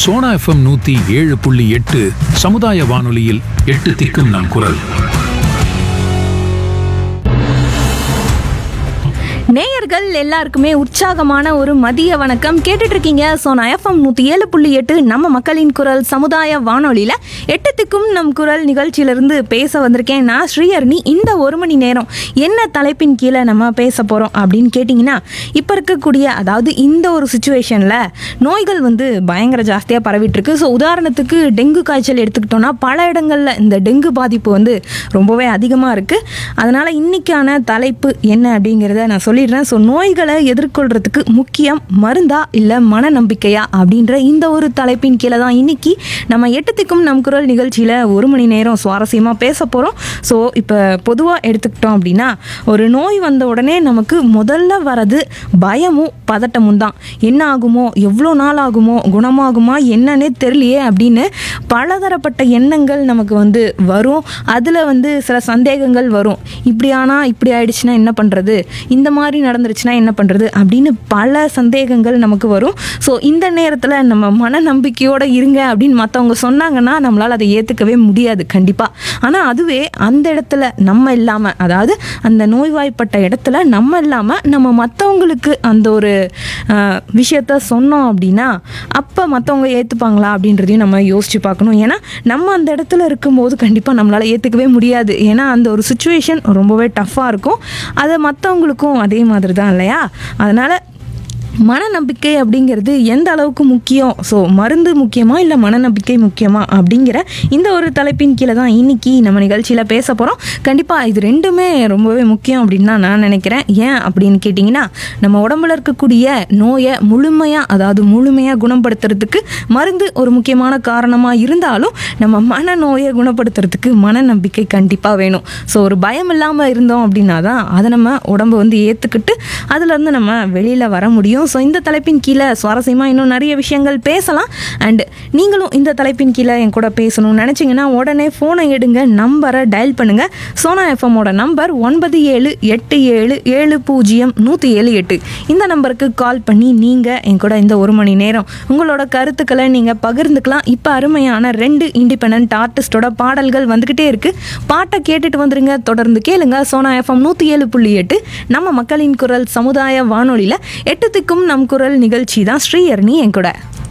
Sona FM நூத்தி ஏழு புள்ளி எட்டு சமுதாய வானொலியில் எட்டு திக்கும் நம் குரல் நேயர்கள் எல்லாருக்குமே உற்சாகமான ஒரு மதிய வணக்கம் கேட்டுட்டு இருக்கீங்க சோனா எஃப்எம் நூற்றி ஏழு புள்ளி எட்டு நம்ம மக்களின் குரல் சமுதாய வானொலியில் எட்டுத்துக்கும் நம் குரல் நிகழ்ச்சியிலிருந்து பேச வந்திருக்கேன் நான் ஸ்ரீஹரணி இந்த ஒரு மணி நேரம் என்ன தலைப்பின் கீழே நம்ம பேச போகிறோம் அப்படின்னு கேட்டிங்கன்னா இப்போ இருக்கக்கூடிய அதாவது இந்த ஒரு சுச்சுவேஷனில் நோய்கள் வந்து பயங்கர ஜாஸ்தியாக பரவிட்டு இருக்கு ஸோ உதாரணத்துக்கு டெங்கு காய்ச்சல் எடுத்துக்கிட்டோம்னா பல இடங்களில் இந்த டெங்கு பாதிப்பு வந்து ரொம்பவே அதிகமாக இருக்குது அதனால் இன்னைக்கான தலைப்பு என்ன அப்படிங்கிறத நான் சொல்லிடுறேன் ஸோ நோய்களை எதிர்கொள்கிறதுக்கு முக்கியம் மருந்தா இல்லை மனநம்பிக்கையா அப்படின்ற இந்த ஒரு தலைப்பின் கீழே தான் இன்னைக்கு நம்ம எட்டுத்துக்கும் நம் குரல் நிகழ்ச்சியில் ஒரு மணி நேரம் சுவாரஸ்யமாக பேச போகிறோம் ஸோ இப்போ பொதுவாக எடுத்துக்கிட்டோம் அப்படின்னா ஒரு நோய் வந்த உடனே நமக்கு முதல்ல வரது பயமும் பதட்டமும் தான் என்ன ஆகுமோ எவ்வளோ நாள் ஆகுமோ குணமாகுமா என்னன்னே தெரியலையே அப்படின்னு பலதரப்பட்ட எண்ணங்கள் நமக்கு வந்து வரும் அதில் வந்து சில சந்தேகங்கள் வரும் இப்படி ஆனால் இப்படி ஆயிடுச்சுன்னா என்ன பண்ணுறது இந்த மாதிரி நடந்துருச்சுன்னா என்ன பண்ணுறது அப்படின்னு பல சந்தேகங்கள் நமக்கு வரும் ஸோ இந்த நேரத்தில் நம்ம மன நம்பிக்கையோடு இருங்க அப்படின்னு மற்றவங்க சொன்னாங்கன்னா நம்மளால் அதை ஏற்றுக்கவே முடியாது கண்டிப்பாக ஆனால் அதுவே அந்த இடத்துல நம்ம இல்லாமல் அதாவது அந்த நோய்வாய்ப்பட்ட இடத்துல நம்ம இல்லாமல் நம்ம மற்றவங்களுக்கு அந்த ஒரு ஆஹ், விஷயத்த சொன்னோம் அப்படின்னா அப்போ மற்றவங்க ஏற்றுப்பாங்களா அப்படின்றதையும் நம்ம யோசிச்சு பார்க்கணும் ஏன்னா நம்ம அந்த இடத்துல இருக்கும்போது கண்டிப்பாக நம்மளால் ஏற்றுக்கவே முடியாது ஏன்னா அந்த ஒரு சுச்சுவேஷன் ரொம்பவே டஃப்பாக இருக்கும் அதை மற்றவங்களுக்கும் அதே மாதிரி தான் இல்லையா அதனால் மனநம்பிக்கை அப்படிங்கிறது எந்த அளவுக்கு முக்கியம் ஸோ மருந்து முக்கியமா இல்லை மனநம்பிக்கை முக்கியமா அப்படிங்கிற இந்த ஒரு தலைப்பின் கீழே தான் இன்னைக்கு நம்ம நிகழ்ச்சியில் பேச போகிறோம் கண்டிப்பாக இது ரெண்டுமே ரொம்பவே முக்கியம் அப்படின்னு தான் நான் நினைக்கிறேன் ஏன் அப்படின்னு கேட்டிங்கன்னா நம்ம உடம்புல இருக்கக்கூடிய நோயை முழுமையாக அதாவது முழுமையாக குணப்படுத்துறதுக்கு மருந்து ஒரு முக்கியமான காரணமாக இருந்தாலும் நம்ம மனநோயை குணப்படுத்துறதுக்கு மனநம்பிக்கை கண்டிப்பாக வேணும் ஸோ ஒரு பயம் இல்லாமல் இருந்தோம் அப்படின்னா தான் அதை நம்ம உடம்பு வந்து ஏற்றுக்கிட்டு அதுலேருந்து நம்ம வெளியில் வர முடியும் ஸோ இந்த தலைப்பின் கீழே சுவாரஸ்யமாக இன்னும் நிறைய விஷயங்கள் பேசலாம் அண்ட் நீங்களும் இந்த தலைப்பின் கீழே என் கூட பேசணும்னு நினச்சிங்கன்னா உடனே ஃபோனை எடுங்க நம்பரை டயல் பண்ணுங்கள் சோனா எஃப்எம்மோட நம்பர் ஒன்பது ஏழு எட்டு ஏழு ஏழு பூஜ்ஜியம் நூற்றி ஏழு எட்டு இந்த நம்பருக்கு கால் பண்ணி நீங்கள் என் கூட இந்த ஒரு மணி நேரம் உங்களோட கருத்துக்களை நீங்கள் பகிர்ந்துக்கலாம் இப்போ அருமையான ரெண்டு இண்டிபெண்ட் ஆர்டிஸ்டோட பாடல்கள் வந்துக்கிட்டே இருக்குது பாட்டை கேட்டுட்டு வந்துருங்க தொடர்ந்து கேளுங்க சோனா எஃப்எம் நூற்றி ஏழு புள்ளி எட்டு நம்ம மக்களின் குரல் சமுதாய வானொலியில் எட்டு திக்கும் நம் குரல் நிகழ்ச்சி தான் ஸ்ரீஹரணி என் கூட